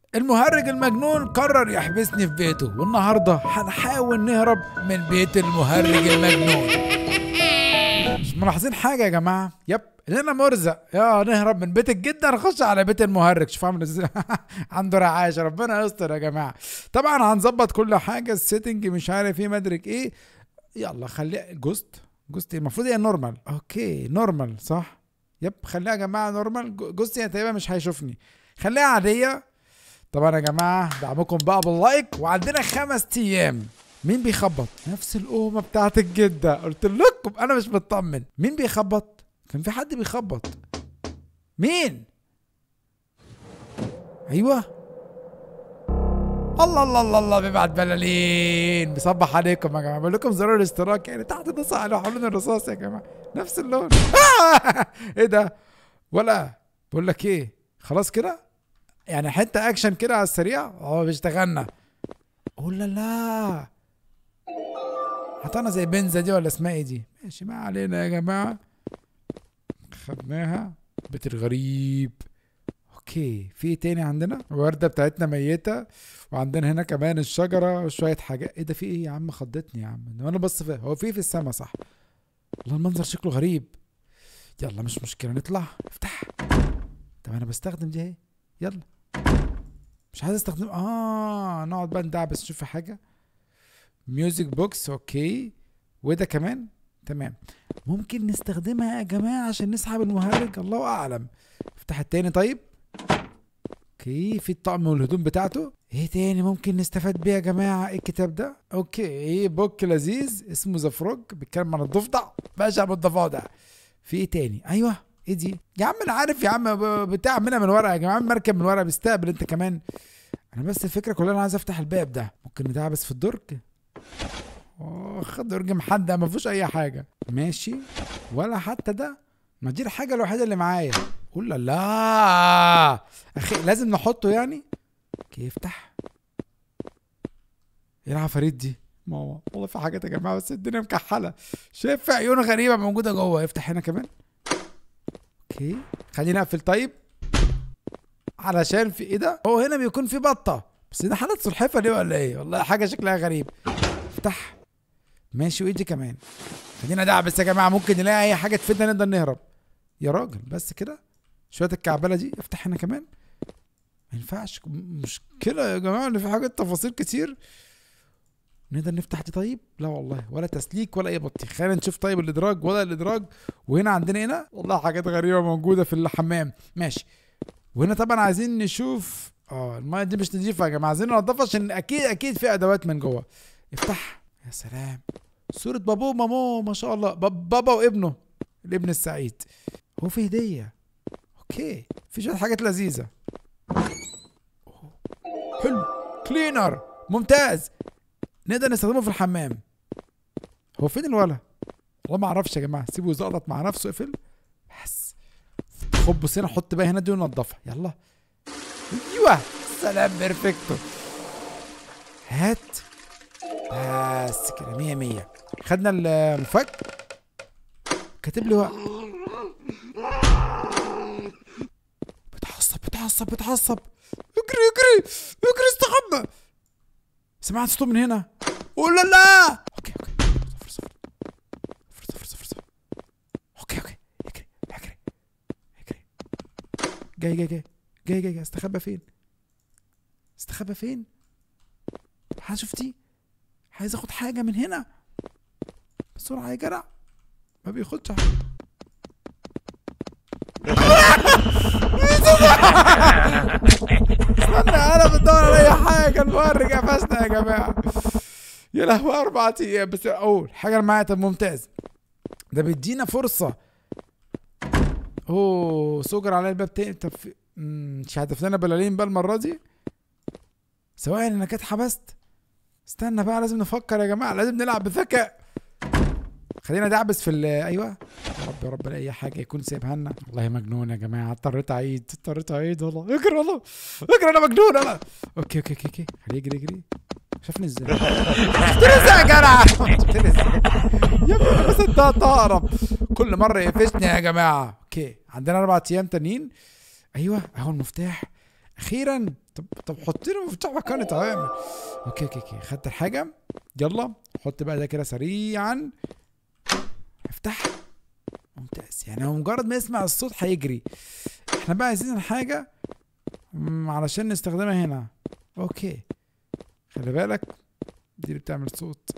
المهرج المجنون قرر يحبسني في بيته والنهارده هنحاول نهرب من بيت المهرج المجنون مش ملاحظين حاجه يا جماعه يب لنا مرزق يا نهرب من بيت الجدة نخش على بيت المهرج شوف عامل ازاي عنده رعاش ربنا يستر يا جماعه طبعا هنظبط كل حاجه السيتنج مش عارف ايه مدرك ايه يلا خليها جوست جوست المفروض هي نورمال اوكي نورمال صح يب خليها يا جماعه نورمال جو- جوست هي تقريبا مش هيشوفني خليها عاديه طبعا يا جماعه دعمكم بقى باللايك وعندنا خمس ايام مين بيخبط نفس القومه بتاعت الجده قلت لكم انا مش مطمن مين بيخبط كان في حد بيخبط مين ايوه الله الله الله الله بيبعت بلالين بيصبح عليكم يا جماعه بقول لكم زرار الاشتراك يعني تحت النص على حوالين الرصاص يا جماعه نفس اللون ايه ده ولا بقول لك ايه خلاص كده يعني حته اكشن كده على السريع اه بيشتغلنا قول لا لا حطينا زي بنزا دي ولا اسمها ايه دي ماشي ما علينا يا جماعه خدناها بيت الغريب اوكي في إيه تاني عندنا الورده بتاعتنا ميته وعندنا هنا كمان الشجره وشويه حاجات ايه ده في ايه يا عم خضتني يا عم وانا بص في هو في في السما صح والله المنظر شكله غريب يلا مش مشكله نطلع افتح طب انا بستخدم دي اهي يلا مش عايز استخدم اه نقعد بقى ندعبس نشوف في حاجه ميوزك بوكس اوكي وده كمان تمام ممكن نستخدمها يا جماعه عشان نسحب المهرج الله اعلم افتح التاني طيب اوكي في الطقم والهدوم بتاعته ايه تاني ممكن نستفاد بيه يا جماعه ايه الكتاب ده اوكي بوك لذيذ اسمه ذا فروج بيتكلم عن الضفدع باشا ابو الضفادع في ايه تاني ايوه ايه دي يا عم انا عارف يا عم ب- بتاع منها من ورقه يا جماعه مركب من ورقه بيستقبل انت كمان انا بس الفكره كلها انا عايز افتح الباب ده ممكن ندعبس في الدرج اخ درج محدق ما فيهوش اي حاجه ماشي ولا حتى ده ما دي الحاجه الوحيده اللي معايا قول لا لا اخي لازم نحطه يعني كيف افتح ايه العفاريت دي ماما والله في حاجات يا جماعه بس الدنيا مكحله شايف في عيون غريبه موجوده جوه افتح هنا كمان اوكي خلينا اقفل طيب علشان في ايه ده هو هنا بيكون في بطه بس ده حالة سلحفه دي ولا ايه والله حاجه شكلها غريب افتح ماشي وايه دي كمان خلينا دعبس يا جماعه ممكن نلاقي اي حاجه تفيدنا نقدر نهرب يا راجل بس كده شويه الكعبله دي افتح هنا كمان ما ينفعش م- مشكله يا جماعه ان في حاجات تفاصيل كتير نقدر نفتح دي طيب لا والله ولا تسليك ولا اي بطيخ خلينا نشوف طيب الادراج ولا الادراج وهنا عندنا هنا والله حاجات غريبه موجوده في الحمام ماشي وهنا طبعا عايزين نشوف اه المايه دي مش نضيفه يا جماعه عايزين ننضفها عشان اكيد اكيد في ادوات من جوه افتح يا سلام صورة بابا وماما ما شاء الله باب- بابا وابنه الابن السعيد هو في هدية اوكي في شوية حاجات لذيذة أوه. حلو كلينر ممتاز نقدر نستخدمه في الحمام هو فين الولا والله ما اعرفش يا جماعه سيبه يزقلط مع نفسه اقفل بس خد بصينا حط بقى هنا دي وننضفها يلا ايوه سلام بيرفكتو هات بس كده مية مية خدنا المفك كاتب لي وقت بتعصب بتعصب بتعصب اجري اجري اجري استخبى سمعت صوته من هنا قول لا لا اوكي اوكي صفر صفر صفر صفر صفر صفر اوكي اوكي اجري اجري اجري جاي جاي جاي جاي جاي, جاي. استخبى فين استخبى فين حد شفتيه عايز اخد حاجه من هنا بسرعه يا جدع ما بياخدش حاجة. استنى انا بدور على اي حاجه المورج قفشنا يا جماعه يا لهوي اربع ايام بس اول حاجه اللي معايا طب ممتاز ده بيدينا فرصه اوه سجر على الباب تاني طب في... مم، مش هدف لنا بلالين بقى المره دي سواء انا كنت حبست استنى بقى لازم نفكر يا جماعه لازم نلعب بذكاء خلينا دعبس في ال ايوه يا رب يا رب الاقي حاجه يكون سايبها لنا والله مجنون يا جماعه اضطريت اعيد اضطريت اعيد والله اجري والله اجري انا مجنون انا اوكي اوكي اوكي اوكي خليه يجري يجري شافني ازاي شفتني ازاي يا جدع شفتني ازاي يا ابني انا بس انت هتهرب كل مره يقفشني يا جماعه اوكي عندنا اربع ايام تانيين ايوه اهو المفتاح اخيرا طب طب حط لي مفتاح مكانه تمام اوكي اوكي اوكي خدت الحاجه يلا حط بقى ده كده سريعا افتح ممتاز يعني هو مجرد ما يسمع الصوت هيجري احنا بقى عايزين الحاجه مم، علشان نستخدمها هنا اوكي خلي بالك دي اللي بتعمل صوت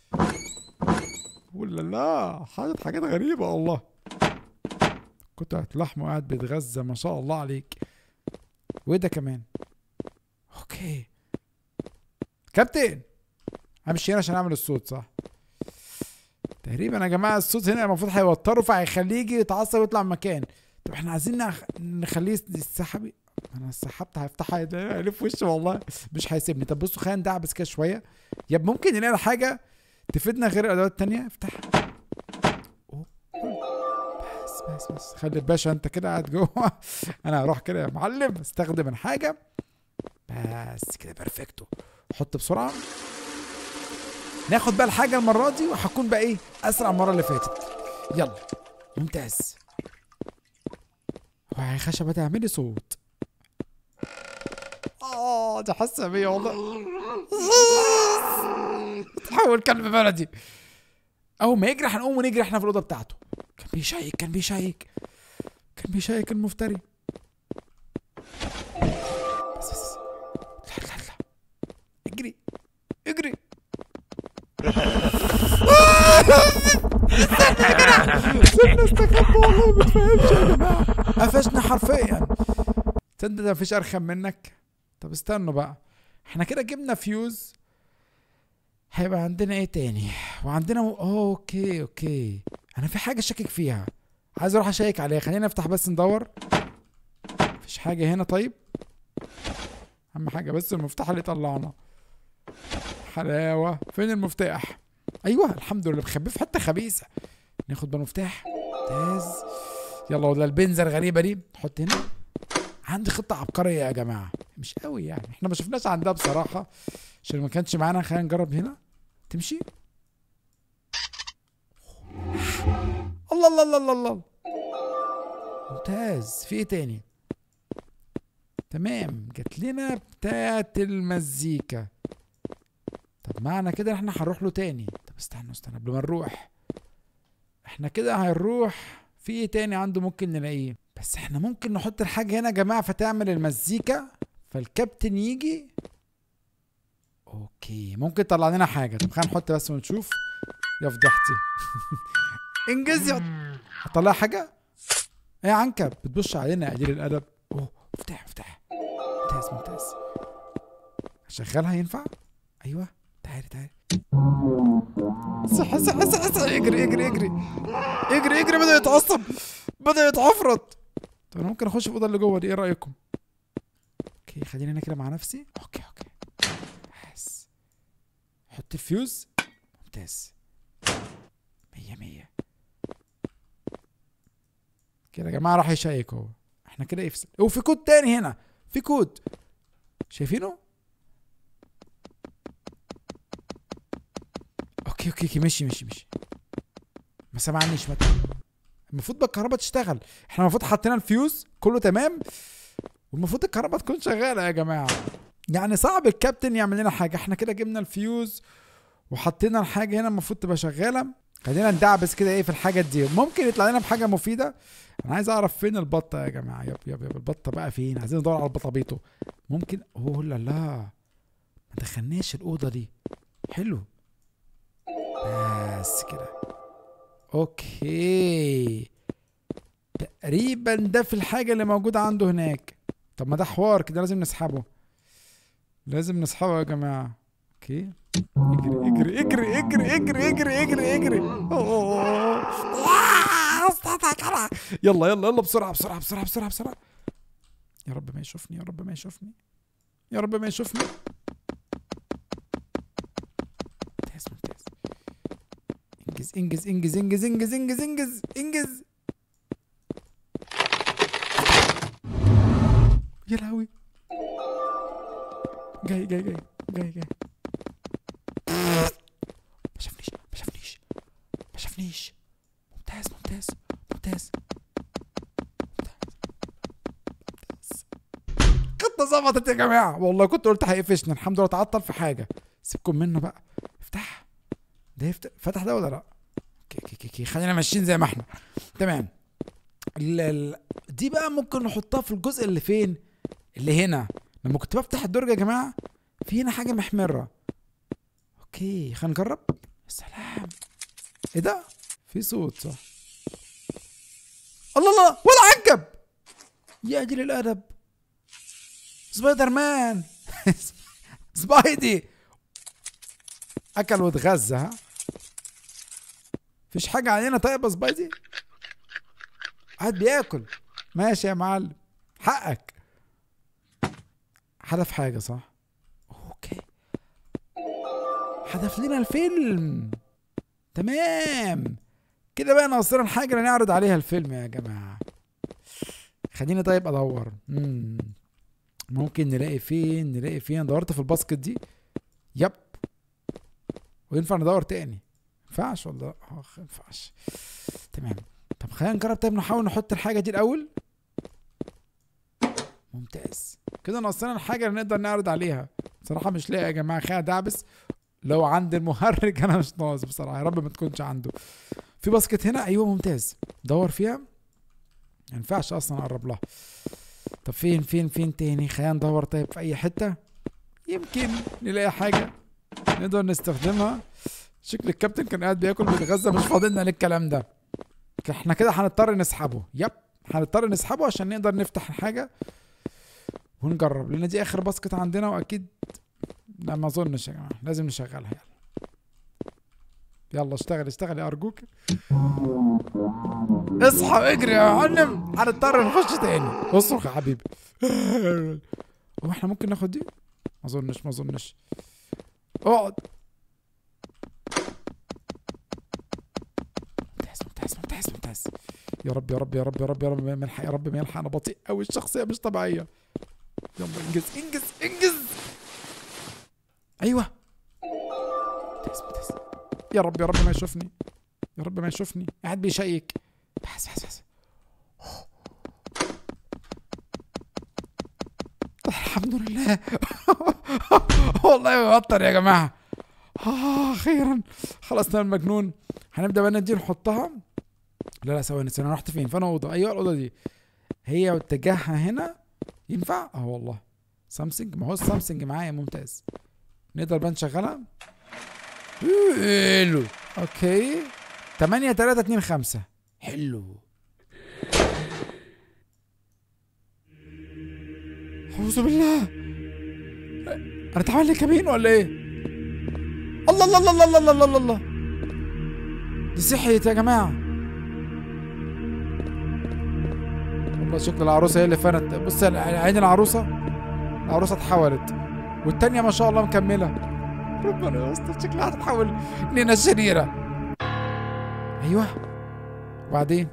ولا لا حاجات حاجات غريبة والله قطعة لحم وقاعد بيتغذى ما شاء الله عليك وايه ده كمان اوكي كابتن همشي هنا عشان اعمل الصوت صح تقريبا يا جماعة الصوت هنا المفروض هيوتره فهيخليه يجي يتعصب ويطلع من مكان طب احنا عايزين نخ- نخليه يسحب انا سحبت هيفتحها هيلف وشه والله مش هيسيبني طب بصوا خلينا ندعبس كده شويه يب ممكن نلاقي حاجه تفيدنا غير الادوات التانية افتح أوه. بس بس بس خلي الباشا انت كده قاعد جوه انا هروح كده يا معلم استخدم الحاجه بس كده بيرفكتو حط بسرعه ناخد بقى الحاجه المره دي وهكون بقى ايه اسرع من المره اللي فاتت يلا ممتاز وهي خشبه تعملي صوت اه دي حاسه بيا والله تحول كلب بلدي اول ما يجري هنقوم ونجري احنا في الاوضه بتاعته كان بيشيك كان بيشيك كان بيشيك المفتري بس بس لا لا لا اجري اجري استنى استخبى والله ما تفهمش يا جماعه قفشنا حرفيا تصدق ده مفيش ارخم منك طب استنوا بقى احنا كده جبنا فيوز هيبقى عندنا ايه تاني وعندنا م... أوه اوكي اوكي انا في حاجه شاكك فيها عايز اروح اشيك عليها خلينا نفتح بس ندور مفيش حاجه هنا طيب اهم حاجه بس المفتاح اللي طلعنا حلاوه فين المفتاح ايوه الحمد لله مخبيه في حته خبيثه ناخد بقى المفتاح ممتاز يلا ولا البنزة الغريبة دي نحط هنا عندي خطة عبقرية يا جماعة مش قوي يعني احنا ما شفناش عندها بصراحة عشان ما كانش معانا خلينا نجرب هنا تمشي الله الله الله الله الله ممتاز في ايه تاني تمام جات لنا بتاعت المزيكا طب معنى كده احنا هنروح له تاني طب استنى استنى قبل ما نروح احنا كده هنروح في ايه تاني عنده ممكن نلاقيه بس احنا ممكن نحط الحاجة هنا يا جماعة فتعمل المزيكا فالكابتن يجي اوكي ممكن طلع لنا حاجة طب خلينا نحط بس ونشوف يا فضحتي انجز يا هطلع حاجة ايه يا عنكب بتبص علينا يا قليل الادب اوه افتح افتح ممتاز ممتاز شغالها ينفع ايوه تعالي تعالي صح صح صح صح اجري اجري اجري اجري اجري بدا يتعصب بدا يتعفرط طب انا ممكن اخش في الاوضه اللي جوه دي ايه رايكم اوكي خليني انا كده مع نفسي اوكي اوكي بس حط الفيوز ممتاز مية مية كده يا جماعة راح يشيك هو احنا كده يفصل وفي كود تاني هنا في كود شايفينه اوكي اوكي اوكي مشي مشي مشي ما سمعنيش ما المفروض بقى الكهرباء تشتغل احنا المفروض حطينا الفيوز كله تمام والمفروض الكهرباء تكون شغاله يا جماعه يعني صعب الكابتن يعمل لنا حاجه احنا كده جبنا الفيوز وحطينا الحاجه هنا المفروض تبقى شغاله خلينا ندعبس كده ايه في الحاجات دي ممكن يطلع لنا بحاجه مفيده انا عايز اعرف فين البطه يا جماعه يب يب يب البطه بقى فين عايزين ندور على البطابيطو ممكن اوه لا لا ما دخلناش الاوضه دي حلو بس كده اوكي تقريبا ده في الحاجة اللي موجودة عنده هناك طب ما ده حوار كده لازم نسحبه لازم نسحبه يا جماعة اوكي اجري اجري اجري اجري اجري اجري اجري أوه. آه، استنى كده. يلا يلا يلا بسرعة بسرعة بسرعة بسرعة بسرعة يا رب ما يشوفني يا رب ما يشوفني يا رب ما يشوفني ممتاز ممتاز انجز انجز انجز انجز انجز انجز انجز انجز يا لهوي جاي جاي جاي جاي جاي ما شافنيش ما شافنيش ما شافنيش ممتاز ممتاز ممتاز ممتاز ممتاز خطة ظبطت يا جماعه والله كنت قلت هيقفشني الحمد لله اتعطل في حاجه سيبكم منه بقى افتح ده يفتح فتح ده ولا لا اوكي اوكي اوكي, أوكي. خلينا ماشيين زي ما احنا تمام ال... ال... دي بقى ممكن نحطها في الجزء اللي فين اللي هنا لما كنت بفتح الدرج يا جماعه في هنا حاجه محمره اوكي خلينا نجرب يا سلام ايه ده في صوت صح الله الله ولا عجب يا اجل الادب سبايدر مان سبايدي اكل واتغذى ها فيش حاجه علينا طيب يا سبايدي قاعد بياكل ماشي يا معلم حقك حذف حاجه صح اوكي حذف لنا الفيلم تمام كده بقى ناقصنا الحاجه اللي نعرض عليها الفيلم يا جماعه خليني طيب ادور مم. ممكن نلاقي فين نلاقي فين دورت في الباسكت دي يب وينفع ندور تاني ينفعش ولا اه ينفعش تمام طب خلينا نجرب طيب نحاول نحط الحاجه دي الاول ممتاز كده ناقصنا الحاجه اللي نقدر نعرض عليها بصراحه مش لاقي يا جماعه خلينا دعبس لو عند المهرج انا مش ناقص بصراحه يا رب ما تكونش عنده في باسكت هنا ايوه ممتاز دور فيها ما ينفعش اصلا اقرب لها طب فين فين فين تاني خلينا ندور طيب في اي حته يمكن نلاقي حاجه نقدر نستخدمها شكل الكابتن كان قاعد بياكل بيتغذى مش فاضلنا للكلام ده احنا كده هنضطر نسحبه يب هنضطر نسحبه عشان نقدر نفتح الحاجه ونجرب لان دي اخر باسكت عندنا واكيد لا ما اظنش يا جماعه لازم نشغلها يلا يلا اشتغل اشتغل يا ارجوك اصحى واجري يا معلم هنضطر نخش تاني اصرخ يا حبيبي هو احنا ممكن ناخد دي ما اظنش ما اظنش اقعد ممتاز ممتاز ممتاز ممتاز يا رب يا رب يا رب يا رب يا رب ما يلحق يا رب ما يلحق انا بطيء قوي الشخصيه مش طبيعيه يلا انجز انجز انجز ايوه ممتاز ممتاز يا رب يا رب ما يشوفني يا رب ما يشوفني قاعد بيشيك بس بس بس الحمد لله والله بيوتر يا جماعه آه اخيرا خلصنا المجنون هنبدا بقى دي نحطها لا لا ثواني ثواني أنا رحت فين فانا اوضه ايوه الاوضه دي هي واتجاهها هنا ينفع اه والله سامسونج ما هو السامسونج معايا ممتاز نقدر بقى نشغلها حلو اوكي 8 3 2 5 حلو اعوذ بالله انا اتعمل لي كمين ولا ايه الله الله الله الله الله الله الله الله دي صحيت يا جماعه والله شكل العروسه هي اللي فنت بص عين العروسه العروسه اتحولت والتانية ما شاء الله مكمله ربنا يستر شكلها هتتحول لنا شريره ايوه وبعدين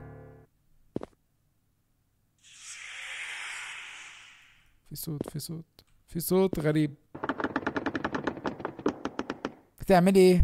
في صوت في صوت في صوت غريب بتعملي ايه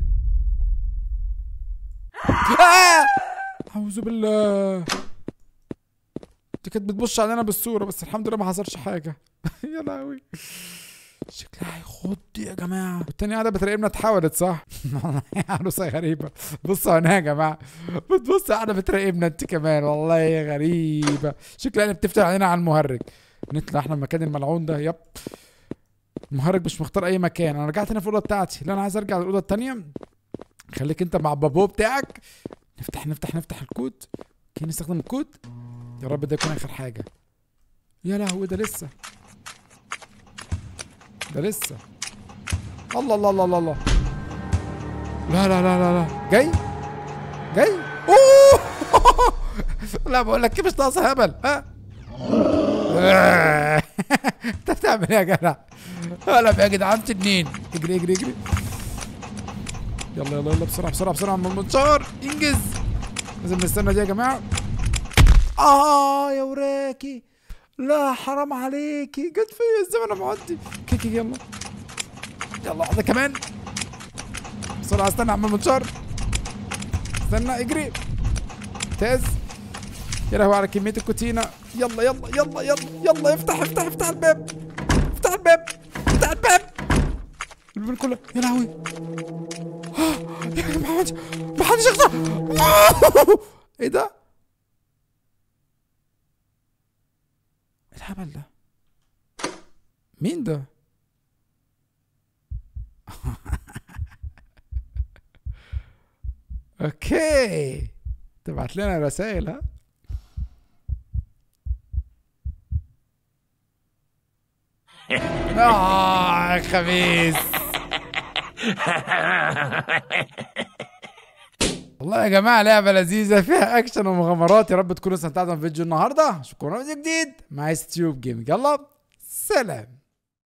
آه! اعوذ بالله دي كانت بتبص علينا بالصوره بس الحمد لله ما حصلش حاجه يا لهوي شكلها هيخض يا جماعه والتانية قاعده بتراقبنا اتحولت صح عروسه غريبه بصوا هنا يا جماعه بتبص قاعده بتراقبنا انت كمان والله غريبه شكلها اللي بتفتح علينا على المهرج نطلع احنا المكان الملعون ده يب المهرج مش مختار اي مكان انا رجعت هنا في الاوضه بتاعتي لا انا عايز ارجع للاوضه التانية خليك انت مع بابو بتاعك نفتح نفتح نفتح الكود كي نستخدم الكود يا رب ده يكون اخر حاجه يا لهوي ده لسه ده لسه الله الله الله الله الله لا لا لا لا لا جاي جاي اوه لا بقول لك كيف مش ناقص هبل ها انت بتعمل ايه يا جدع هلا يا جدعان تنين اجري اجري اجري يلا يلا يلا بسرعه بسرعه بسرعه من المنشار انجز لازم نستنى دي يا جماعه اه يا وراكي لا حرام عليكي جت فيا الزمن معدي كيكي يلا يلا واحده كمان بسرعه استنى عم المنشار استنى اجري ممتاز يا لهوي على كميه الكوتينه يلا يلا يلا يلا يلا افتح افتح افتح الباب الباب افتح الباب الباب كله يا لهوي آه، يا جماعة محدش محدش يخسر آه، ايه ده؟ ايه الهبل ده؟ مين ده؟ اوكي تبعت لنا رسائل ها اه خبيث والله يا جماعة لعبة لذيذة فيها أكشن ومغامرات يا رب تكونوا استمتعتوا في فيديو النهاردة شكرا فيديو جديد مع ستيوب جيمنج يلا سلام